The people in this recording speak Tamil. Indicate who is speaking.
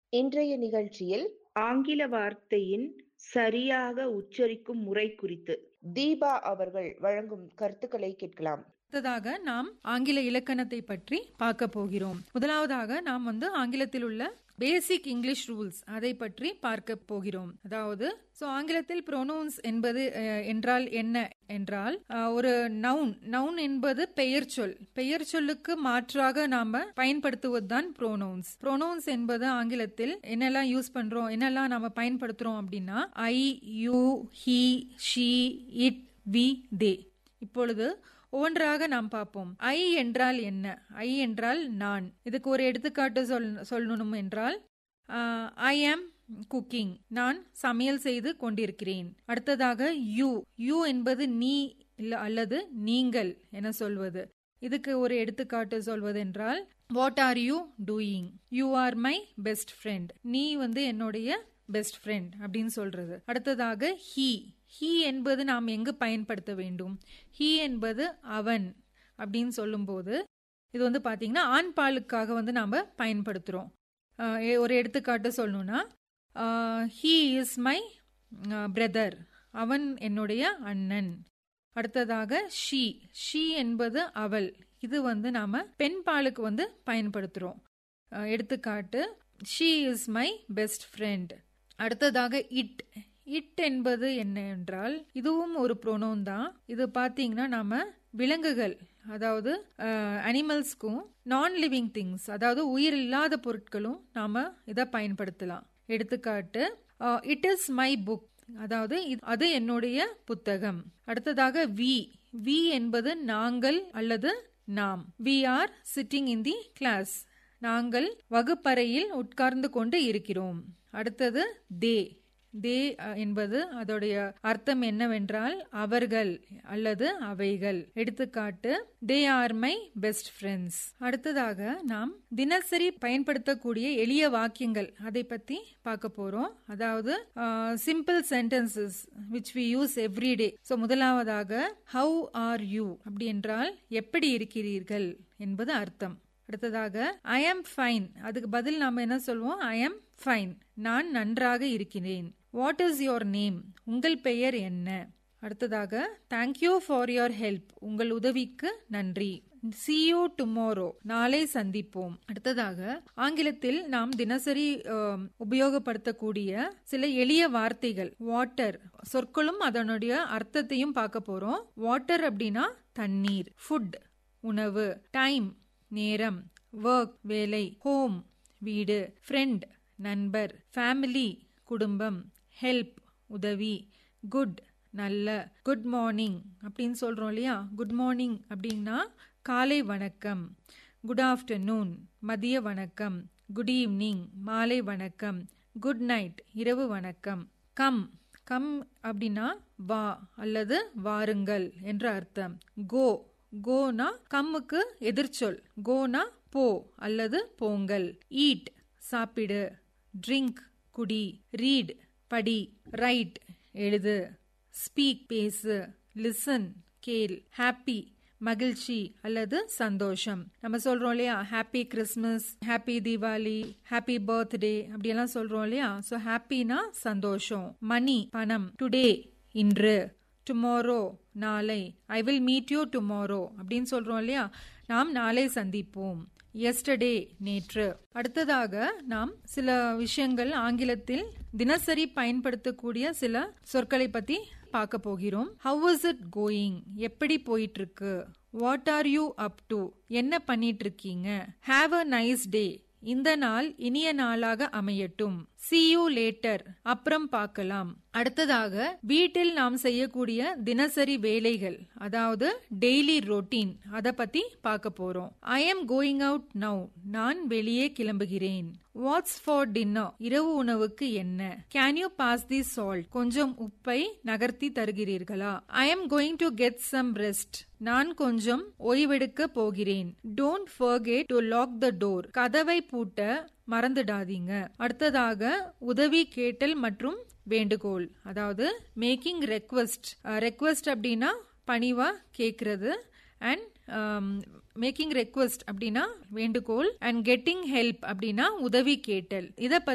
Speaker 1: இன்றைய நிகழ்ச்சியில்
Speaker 2: ஆங்கில வார்த்தையின் சரியாக உச்சரிக்கும் முறை குறித்து
Speaker 1: தீபா அவர்கள் வழங்கும் கருத்துக்களை கேட்கலாம்
Speaker 3: அடுத்ததாக நாம் ஆங்கில இலக்கணத்தை பற்றி பார்க்க போகிறோம் முதலாவதாக நாம் வந்து ஆங்கிலத்தில் உள்ள பேசிக் இங்கிலீஷ் ரூல்ஸ் அதை பற்றி பார்க்க போகிறோம் அதாவது சோ ஆங்கிலத்தில் ப்ரொனவுன்ஸ் என்பது அஹ், என்றால் என்ன என்றால் அஹ், ஒரு நவுன் நவுன் என்பது பெயர் சொல் பெயர் சொல்லுக்கு மாற்றாக நாம பயன்படுத்துவதுதான் ப்ரோனவுன்ஸ் ப்ரோனவுன்ஸ் என்பது ஆங்கிலத்தில் என்னெல்லாம் யூஸ் பண்றோம் என்னெல்லாம் நாம பயன்படுத்துறோம் அப்படின்னா I you he she it we they இப்பொழுது ஒவ்வொன்றாக நாம் பார்ப்போம் ஐ என்றால் என்ன ஐ என்றால் நான் இதுக்கு ஒரு எடுத்துக்காட்டு சொல் சொல்லணும் என்றால் ஐ ஆம் குக்கிங் நான் சமையல் செய்து கொண்டிருக்கிறேன் அடுத்ததாக யூ யூ என்பது நீ இல்ல அல்லது நீங்கள் என சொல்வது இதுக்கு ஒரு எடுத்துக்காட்டு சொல்வதென்றால் what are you doing you are my best friend நீ வந்து என்னுடைய பெஸ்ட் ஃப்ரெண்ட் அப்படின்னு சொல்றது அடுத்ததாக ஹீ ஹீ என்பது நாம் எங்கு பயன்படுத்த வேண்டும் ஹீ என்பது அவன் அப்படின்னு சொல்லும்போது இது வந்து பாத்தீங்கன்னா ஆண் பாலுக்காக வந்து நாம பயன்படுத்துறோம் ஆஹ் எ- ஒரு எடுத்துக்காட்டு சொல்லணும்னா ஹீ இஸ் மை பிரதர் அவன் என்னுடைய அண்ணன் அடுத்ததாக ஷீ ஷீ என்பது அவள் இது வந்து நாம பெண் பாலுக்கு வந்து பயன்படுத்துறோம் ஆஹ் எடுத்துக்காட்டு she is my best friend அடுத்ததாக இட் இட் என்பது என்ன என்றால் இதுவும் ஒரு ப்ரோனோன் தான் இது பாத்தீங்கன்னா நாம விலங்குகள் அதாவது அனிமல்ஸ்க்கும் நான் லிவிங் திங்ஸ் அதாவது உயிர் இல்லாத பொருட்களும் நாம இதை பயன்படுத்தலாம் எடுத்துக்காட்டு இட் இஸ் மை புக் அதாவது இது- அது என்னுடைய புத்தகம் அடுத்ததாக வி வி என்பது நாங்கள் அல்லது நாம் we are sitting in the class நாங்கள் வகுப்பறையில் உட்கார்ந்து கொண்டு இருக்கிறோம் அடுத்தது தே தே அஹ், என்பது அதோடைய அர்த்தம் என்னவென்றால் அவர்கள் அல்லது அவைகள் எடுத்துக்காட்டு they are my best friends அடுத்ததாக நாம் தினசரி பயன்படுத்தக்கூடிய எளிய வாக்கியங்கள் அதை பத்தி பார்க்க போறோம் அதாவது simple sentences which we use every day so முதலாவதாக ஹவு ஆர் யூ அப்படி என்றால் எப்படி இருக்கிறீர்கள் என்பது அர்த்தம் அடுத்ததாக ஐ ஆம் ஃபைன் அதுக்கு பதில் நாம என்ன சொல்வோம் ஐ ஆம் ஃபைன் நான் நன்றாக இருக்கிறேன் வாட் இஸ் யோர் நேம் உங்கள் பெயர் என்ன அடுத்ததாக தேங்க்யூ ஃபார் யோர் ஹெல்ப் உங்கள் உதவிக்கு நன்றி see you டுமாரோ நாளை சந்திப்போம் அடுத்ததாக ஆங்கிலத்தில் நாம் தினசரி ஆம், உபயோகப்படுத்தக்கூடிய சில எளிய வார்த்தைகள் வாட்டர் சொற்களும் அதனுடைய அர்த்தத்தையும் பார்க்க போறோம் வாட்டர் அப்படின்னா தண்ணீர் ஃபுட் உணவு டைம் நேரம் ஒர்க் வேலை ஹோம் வீடு ஃப்ரெண்ட் நண்பர் ஃபேமிலி குடும்பம் ஹெல்ப் உதவி குட் நல்ல குட் மார்னிங் அப்படின்னு சொல்றோம் இல்லையா குட் மார்னிங் அப்படின்னா காலை வணக்கம் குட் ஆஃப்டர்நூன் மதிய வணக்கம் குட் ஈவினிங் மாலை வணக்கம் குட் நைட் இரவு வணக்கம் கம் கம் அப்படின்னா வா அல்லது வாருங்கள் என்ற அர்த்தம் கோ கோனா கம்முக்கு எதிர்ச்சொல் கோனா போ அல்லது போங்கள் ஈட் சாப்பிடு ட்ரிங்க் குடி ரீட் படி ரைட் எழுது ஸ்பீக் பேசு லிசன் கேள் ஹாப்பி மகிழ்ச்சி அல்லது சந்தோஷம் நம்ம சொல்றோம் இல்லையா happy Christmas happy Deepavali happy birthday அப்படியெல்லாம் சொல்றோம் இல்லையா ஸோ ஹாப்பினா சந்தோஷம் மணி பணம் டுடே இன்று டுமாரோ நாளை I will meet you tomorrow அப்படின்னு சொல்றோம் இல்லையா நாம் நாளை சந்திப்போம் எஸ்டர்டே நேற்று அடுத்ததாக நாம் சில விஷயங்கள் ஆங்கிலத்தில் தினசரி பயன்படுத்தக்கூடிய சில சொற்களை பத்தி பார்க்க போகிறோம் ஹவ் இஸ் இட் கோயிங் எப்படி போயிட்டு இருக்கு what are you up to என்ன பண்ணிட்டு இருக்கீங்க ஹாவ் அ நைஸ் டே இந்த நாள் இனிய நாளாக அமையட்டும் see you லேட்டர் அப்புறம் பார்க்கலாம் அடுத்ததாக வீட்டில் நாம் செய்யக்கூடிய தினசரி வேலைகள் அதாவது டெய்லி ரொட்டீன் அத பத்தி பார்க்க போறோம் I am going out now நான் வெளியே கிளம்புகிறேன் வாட்ஸ் ஃபார் டின்னர் இரவு உணவுக்கு என்ன can you pass the salt கொஞ்சம் உப்பை நகர்த்தி தருகிறீர்களா I am going to get some rest நான் கொஞ்சம் ஓய்வெடுக்க போகிறேன் don't forget to lock the door கதவை பூட்ட மறந்துடாதீங்க அடுத்ததாக உதவி கேட்டல் மற்றும் வேண்டுகோள் அதாவது மேக்கிங் ரெக்வஸ்ட் ரெக்வஸ்ட் அப்படின்னா பணிவா கேக்குறது அண்ட் மேக்கிங் ரெக்வஸ்ட் அப்படின்னா வேண்டுகோள் அண்ட் கெட்டிங் ஹெல்ப் அப்படின்னா உதவி கேட்டல் இத பத்தி